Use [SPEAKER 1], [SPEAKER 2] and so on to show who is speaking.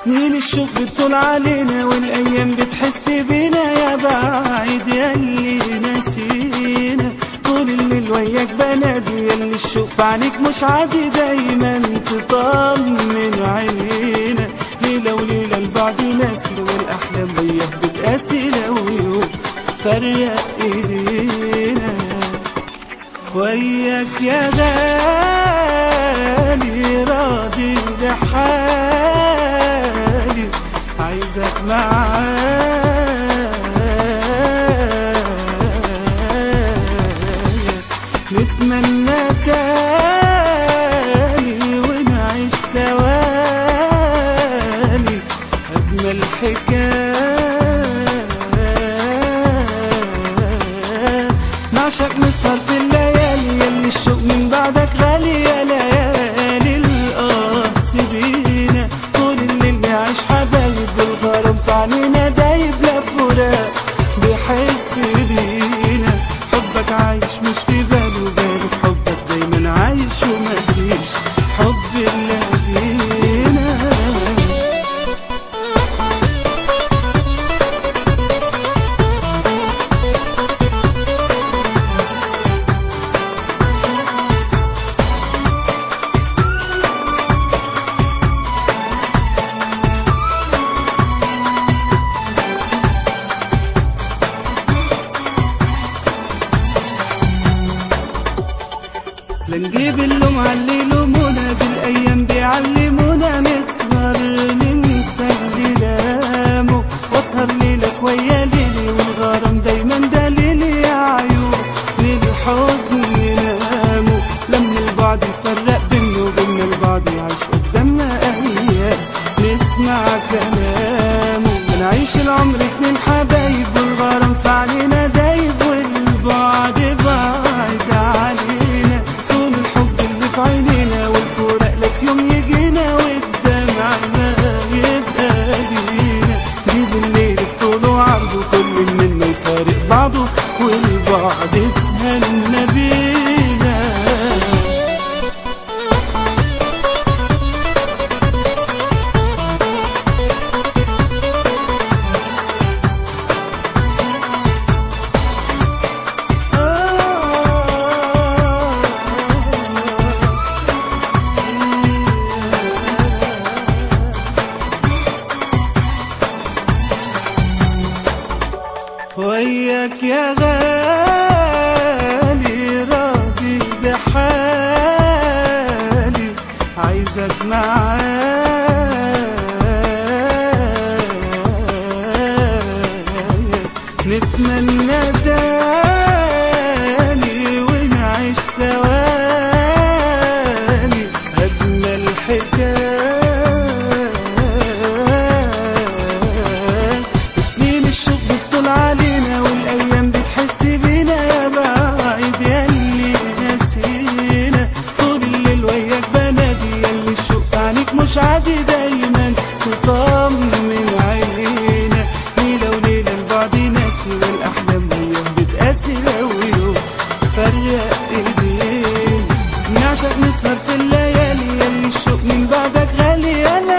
[SPEAKER 1] سنين الشوق بتطول علينا والايام بتحس بينا يا بعيد ياللي نسينا طول الليل وياك بنادي ياللي الشوق في عينيك مش عادي دايما تطمن عينينا ليلة وليلة البعد ناسي والاحلام وياك بتقاسي لو يوم فرق ايدينا وياك يا غالي راضي بحالي عايزك معايا نتمنى تاني ونعيش ثواني أجمل حكاية نعشق نسهر في الليالي يلي الشوق من بعدك غالي يا ليالي القص بينا طول الليل نعيش حبايب بالغرام في عنينا دايب لا فراق بيحس بينا حبك عايش مش في بالي وبالي في حبك دايما عايش ومفيش حب الا بينا لا نجيب اللوم على اللي يلومونا بالايام بيعلمونا نسهر ننسى اللي لامه واسهر ليلك ويا ليلي والغرام دايما دليلي يا عيون للحزن ننامه لما البعد يفرق بينا وبينا البعض يعيش قدامنا ايام نسمع كلامه نعيش العمر اتنين حبايب والغرام في علينا دايب والبعد بعيد علينا صون الحب اللي في عينينا والفراق لك يوم يجينا والدمع ما يبقى لينا جيب الليل بطوله وعرضه كل منا يفارق بعضه والبعد اتهنى بينا وياك يا غالي راضي بحالي عايزك معايا نتمنى تاني ونعيش ثواني أجمل حكاية سنين الشوق بتطول علينا والأيام بتحس بينا يا بعيد ياللي نسينا طول الليل وياك بنادي ياللي الشوق في عينيك مش عادي دايما تطمن عينينا ليلة وليلة البعد ناسي والأحلام وياك بتقاسي لو يوم فرق ايدينا نعشق نسهر في الليالي ياللي الشوق من بعدك غالي يا